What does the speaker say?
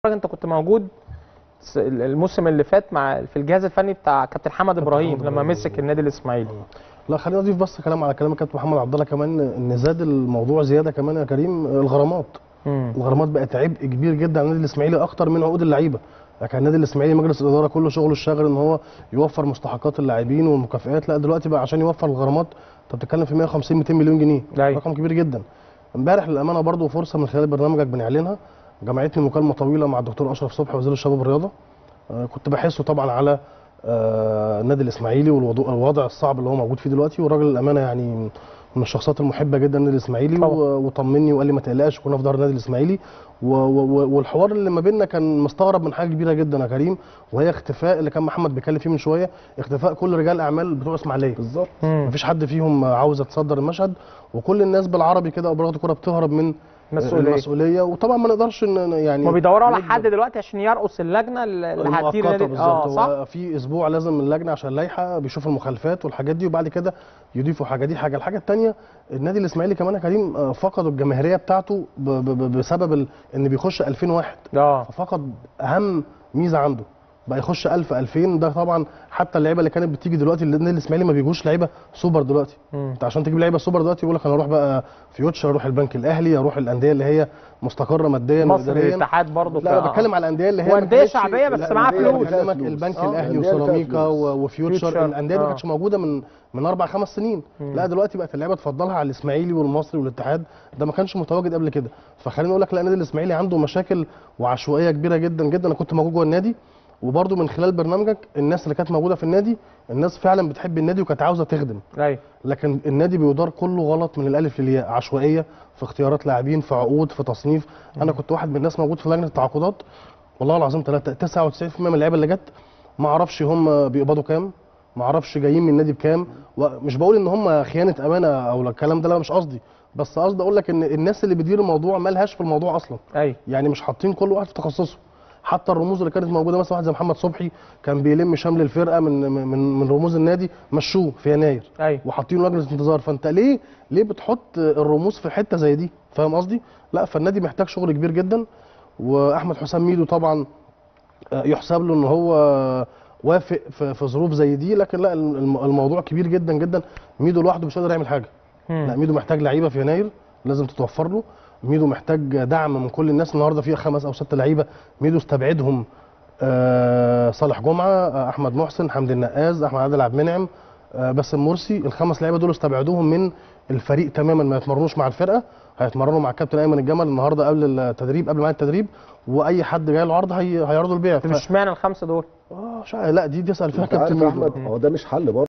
انت كنت موجود س- الموسم اللي فات مع في الجهاز الفني بتاع كابتن حمد ابراهيم حمد لما إبراهيم. مسك النادي الاسماعيلي لا خلينا نضيف بس كلام على كلام كابتن محمد عبد الله كمان ان زاد الموضوع زياده كمان يا كريم الغرامات مم. الغرامات بقت عبء كبير جدا على النادي الاسماعيلي اكتر من عقود اللعيبه لكن النادي الاسماعيلي مجلس الاداره كله شغله الشاغل ان هو يوفر مستحقات اللاعبين والمكافئات لا دلوقتي بقى عشان يوفر الغرامات انت بتتكلم في 150 200 مليون جنيه أيوة. رقم كبير جدا امبارح للامانه برضو فرصه من خلال برنامجك بنعلنها جمعتني مكالمه طويله مع الدكتور اشرف صبحي وزير الشباب والرياضه آه، كنت بحسه طبعا على آه، النادي الاسماعيلي والوضو- والوضع الصعب اللي هو موجود فيه دلوقتي والراجل الامانه يعني من الشخصيات المحبه جدا للنادي الاسماعيلي طبعا. و- وطمني وقال لي ما تقلقش كنا في ظهر النادي الاسماعيلي و- و- والحوار اللي ما بيننا كان مستغرب من حاجه كبيره جدا يا كريم وهي اختفاء اللي كان محمد بيتكلم فيه من شويه اختفاء كل رجال الاعمال بتوع اسماعيليه بالظبط مم. مفيش حد فيهم عاوز يتصدر المشهد وكل الناس بالعربي كده او بلغه الكوره بتهرب من مسؤوليه المسؤوليه وطبعا ما نقدرش ان يعني ما بيدوروا على نجبر- حد دلوقتي عشان يرقص اللجنه اللي اللي هتدير المؤقتة النادي اه بالظبط صح هو في اسبوع لازم من اللجنه عشان اللائحه بيشوف المخالفات والحاجات دي وبعد كده يضيفوا حاجه دي حاجه الحاجه الثانيه النادي الاسماعيلي كمان يا كريم آه، فقدوا الجماهيريه بتاعته ب- ب- ب- بسبب ال... ان بيخش 2000 واحد اه ففقد اهم ميزه عنده بقى يخش 1000 2000 ده طبعا حتى اللعيبه اللي كانت بتيجي دلوقتي النادي الاسماعيلي ما بيجوش لعيبه سوبر دلوقتي مم. انت عشان تجيب لعيبه سوبر دلوقتي يقول لك انا اروح بقى فيوتشر اروح البنك الاهلي اروح الانديه اللي هي مستقره ماديا مصر واداريا الاتحاد برضه لا انا بتكلم على الانديه اللي هي ما وانديه كانتش- شعبيه بس لا، معاها الأندية اللي فلوس بكلمك فلوس. البنك آه. الاهلي الأندية اللي فيها وسيراميكا فلوس. و- وفيوتشر فيوتشر. الانديه دي ما آه. كانتش موجوده من من اربع خمس سنين مم. لا دلوقتي بقت اللعيبه تفضلها على الاسماعيلي والمصري والاتحاد ده ما كانش متواجد قبل كده فخليني اقول لك لا النادي الاسماعيلي عنده مشاكل وعشوائيه كبيره جدا جدا انا كنت موجود جوه النادي وبرده من خلال برنامجك الناس اللي كانت موجوده في النادي الناس فعلا بتحب النادي وكانت عاوزه تخدم ايوه لكن النادي بيدار كله غلط من الالف للياء عشوائيه في اختيارات لاعبين في عقود في تصنيف انا كنت واحد من الناس موجود في لجنه التعاقدات والله العظيم ثلاثة 99% من اللعيبه اللي جت ما اعرفش هم بيقبضوا كام ما اعرفش جايين من النادي بكام ومش بقول ان هم خيانه امانه او الكلام ده لا مش قصدي بس قصدي اقول لك ان الناس اللي بتدير الموضوع مالهاش في الموضوع اصلا ايوه يعني مش حاطين كل واحد في تخصصه حتى الرموز اللي كانت موجوده مثلا واحد زي محمد صبحي كان بيلم شمل الفرقه من من من رموز النادي مشوه في يناير ايوه وحاطين لجنه انتظار فانت ليه ليه بتحط الرموز في حته زي دي فاهم قصدي لا فالنادي محتاج شغل كبير جدا واحمد حسام ميدو طبعا آه، يحسب له ان هو وافق في في ظروف زي دي لكن لا الم- الموضوع كبير جدا جدا ميدو لوحده مش قادر يعمل حاجه مم. لا ميدو محتاج لعيبه في يناير لازم تتوفر له ميدو محتاج دعم من كل الناس النهارده في خمس او ست لعيبه ميدو استبعدهم آه صالح جمعه آه احمد محسن حمدي النقاز احمد عادل عبد المنعم آه باسم مرسي الخمس لعيبه دول استبعدوهم من الفريق تماما ما يتمرنوش مع الفرقه هيتمرنوا مع الكابتن ايمن الجمل النهارده قبل التدريب قبل ميعاد التدريب واي حد جاي له عرض هي... هيعرضوا البيع مش معنى الخمسه دول اه شا... لا دي دي اسال فيها انت عارف كابتن يا ميدو احمد هو ده مش حل برضه